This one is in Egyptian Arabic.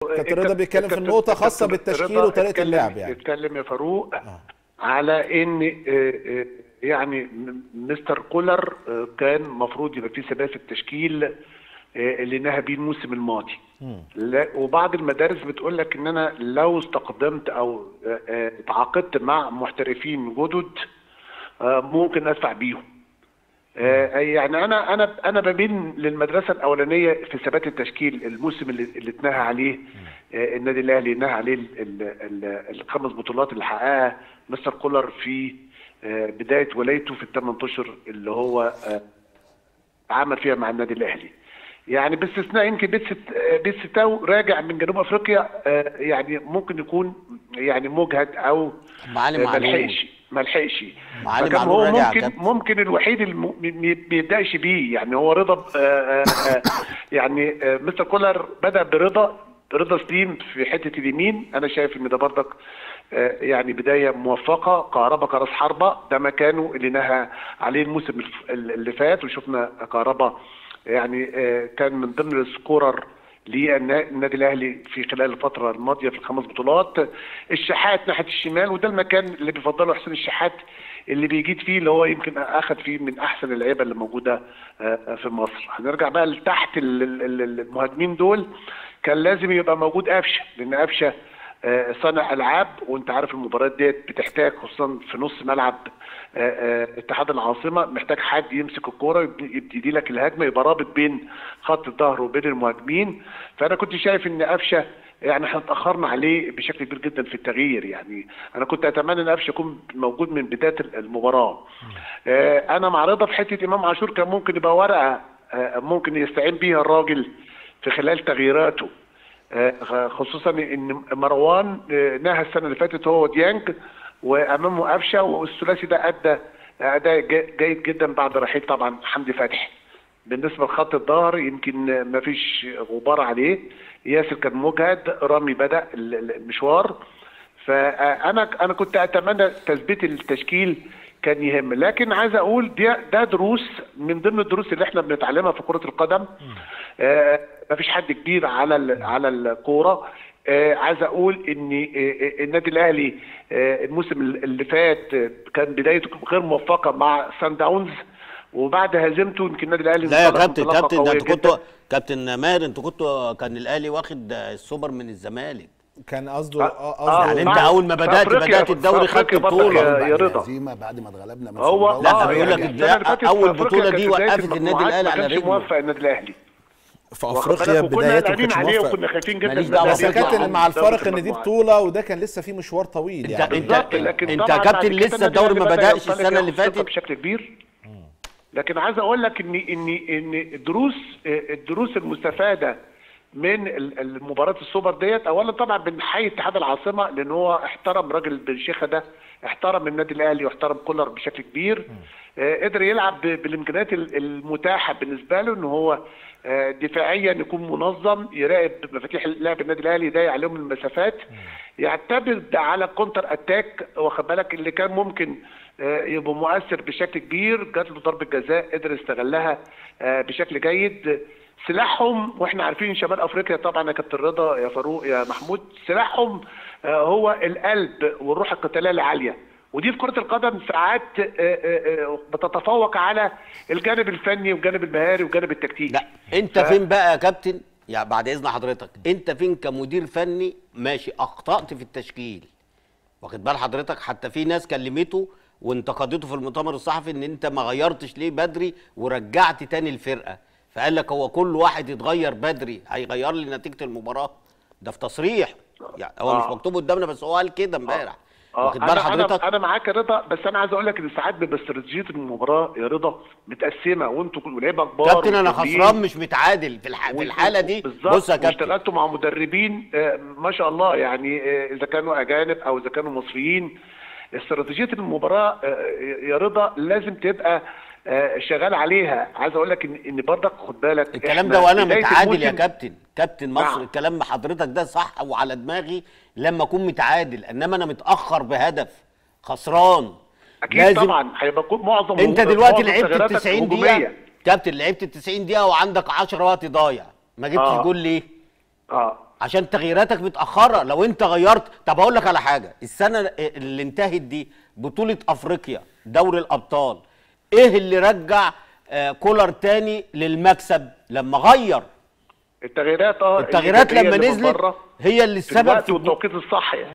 كابتن رضا بيتكلم في النقطه خاصه بالتشكيل وطريقه اللعب يعني اتكلم يا فاروق على ان آه، آه، يعني م- مستر كولر آه، كان المفروض يبقى في ثبات في التشكيل آه، اللي نهى بيه الموسم الماضي لا وبعض المدارس بتقول لك ان انا لو استقدمت او آه، آه، تعاقدت مع محترفين جدد آه، ممكن ادفع بيهم آه، يعني انا انا انا بميل للمدرسه الاولانيه في ثبات التشكيل الموسم اللي, اللي اتنهى عليه آه، النادي الاهلي نهى عليه ال- ال- ال- الخمس بطولات اللي حققها مستر كولر في آه، بدايه ولايته في الثمان اشهر اللي هو آه، عمل فيها مع النادي الاهلي يعني باستثناء يمكن بيتس بيتس تاو راجع من جنوب افريقيا آه، يعني ممكن يكون يعني مجهد او معالم آه، معلول. ملحقش ملحقش معالم فكان معلول هو راجع يا ممكن كابتن. ممكن الوحيد اللي م- ما بيبداش بيه يعني هو رضا آه، آه، آه، يعني آه، مستر كولر بدا برضا رضا سليم في حته اليمين انا شايف ان ده برضك آه، يعني بدايه موفقه كهربا كراس حربه ده مكانه اللي نهى عليه الموسم الف- اللي فات وشفنا كهربا يعني آه، كان من ضمن السكورر للنادي الاهلي في خلال الفتره الماضيه في الخمس بطولات الشحات ناحيه الشمال وده المكان اللي بيفضله حسين الشحات اللي بيجيد فيه اللي هو يمكن اخذ فيه من احسن اللعيبه اللي موجوده آه، في مصر هنرجع بقى لتحت ال- ال- ال- المهاجمين دول كان لازم يبقى موجود قفشه لان قفشه آه، صانع العاب وانت عارف المباريات ديت بتحتاج خصوصا في نص ملعب آه، آه، اتحاد العاصمه محتاج حد يمسك الكوره يبتدي يبتدي لك الهجمه يبقى رابط بين خط الظهر وبين المهاجمين فانا كنت شايف ان قفشه يعني احنا اتاخرنا عليه بشكل كبير جدا في التغيير يعني انا كنت اتمنى ان قفشه يكون موجود من بدايه المباراه آه، انا معرضه في حته امام عاشور كان ممكن يبقى ورقه آه، ممكن يستعين بيها الراجل في خلال تغييراته آه، خصوصا ان مروان آه، نهى السنه اللي فاتت هو وديانج وامامه قفشه والثلاثي ده ادى اداء جي- جيد جدا بعد رحيل طبعا حمدي فتحي بالنسبه لخط الظهر يمكن ما فيش غبار عليه ياسر كان مجهد رامي بدا ال- ال- المشوار فانا انا كنت اتمنى تثبيت التشكيل كان يهم لكن عايز اقول ده ده دروس من ضمن الدروس اللي احنا بنتعلمها في كره القدم آه مفيش حد كبير على ال- على الكوره آه عايز اقول ان آه، آه، النادي الاهلي آه الموسم اللي فات آه، كان بدايته غير موفقه مع سان داونز وبعد هزيمته يمكن النادي الاهلي لا يا انطلق كابتن انطلاقة كابتن ده قوية انتوا كنتوا جداً. كابتن ماهر انتوا كنتوا كان الاهلي واخد السوبر من الزمالك كان قصده آه، آه، آه، قصده يعني انت بعد- اول ما في بدات أفريقيا- بدات الدوري في خدت أفريقيا برضك بطوله يا- بعد يا رضا. الهزيمه بعد ما اتغلبنا من هو صن داونز. لا، آه، بيقول لك يعني ده السنة اللي فاتت في أول أفريقيا بطولة كانت دي بداية وقفت النادي المجموعات الأهلي ما على كانش رجله. موفق النادي الاهلي في واخد افريقيا بالك؟ وكنا بدايته ما قلقانين كانش عليه موفق وكنا خايفين جدا ماليش من دعوة بس يا الأهلي بيطلع كابتن يطلع مع من دوري الفرق ان دي المجموعات. بطوله وده كان لسه في مشوار طويل انت يعني انت بالظبط لكن انت طبعاً يا بعد كابتن كده لسه النادي الدوري ما الأهلي بدأ بداش ينطلق السنه اللي ياخد ثقة فاتت بشكل كبير لكن عايز اقول لك ان ان ان الدروس الدروس المستفاده من ال- المباراه السوبر ديت اولا طبعا بنحيي اتحاد العاصمه لان هو احترم راجل بن شيخه ده احترم النادي الاهلي واحترم كولر بشكل كبير آه، قدر يلعب ب- بالامكانيات ال- المتاحه بالنسبه له ان هو آه، دفاعيا يكون منظم يراقب مفاتيح لعب النادي الاهلي يضيق عليهم المسافات يعتمد على كونتر اتاك واخد بالك اللي كان ممكن آه، يبقى مؤثر بشكل كبير جات له ضربه جزاء قدر يستغلها آه، بشكل جيد سلاحهم واحنا عارفين شمال افريقيا طبعا يا كابتن رضا يا فاروق يا محمود سلاحهم آه، هو القلب والروح القتاليه العاليه ودي في كره القدم ساعات آه، آه، آه، بتتفوق على الجانب الفني والجانب المهاري والجانب التكتيكي لا انت ف- فين بقى يا كابتن يعني بعد اذن حضرتك انت فين كمدير فني ماشي اخطات في التشكيل واخد بال حضرتك حتى في ناس كلمته وانتقدته في المؤتمر الصحفي ان انت ما غيرتش ليه بدري ورجعت تاني الفرقه فقال لك هو كل واحد يتغير بدري هيغير لي نتيجه المباراه ده في تصريح يعني هو مش آه. مكتوب قدامنا بس هو قال كده امبارح اه واخد بال انا حضرتك انا انا معاك يا رضا بس انا عايز اقول لك ان ساعات بيبقى استراتيجيه المباراه يا رضا متقسمه وانتوا كل- لعيبه كبار كابتن انا ومدربين. خسران مش متعادل في الح... في الحاله دي بالظبط بص يا كابتن واشتغلتوا مع مدربين آه، ما شاء الله يعني آه، اذا كانوا اجانب او اذا كانوا مصريين استراتيجيه المباراه آه، يا رضا لازم تبقى آه، شغال عليها عايز اقول لك ان ان برضك خد بالك الكلام إحنا ده وانا بداية متعادل يا الموسم- كابتن كابتن مصر نعم. الكلام مع حضرتك ده صح وعلى دماغي لما اكون متعادل انما انا متاخر بهدف خسران اكيد طبعا هيبقى كل- معظم انت دلوقتي معظم لعبت ال تغييراتك 90 هجومية. دقيقه كابتن لعبت ال 90 دقيقه وعندك 10 وقت ضايع ما جبتش آه. جول ليه اه عشان تغييراتك متاخره لو انت غيرت طب اقول لك على حاجه السنه اللي انتهت دي بطوله افريقيا دوري الابطال ايه اللي رجع آه كولر تاني للمكسب لما غير التغييرات اه التغييرات الإيجابية لما اللي من نزلت بره هي اللي في السبب الوقت في والتوقيت الصح يعني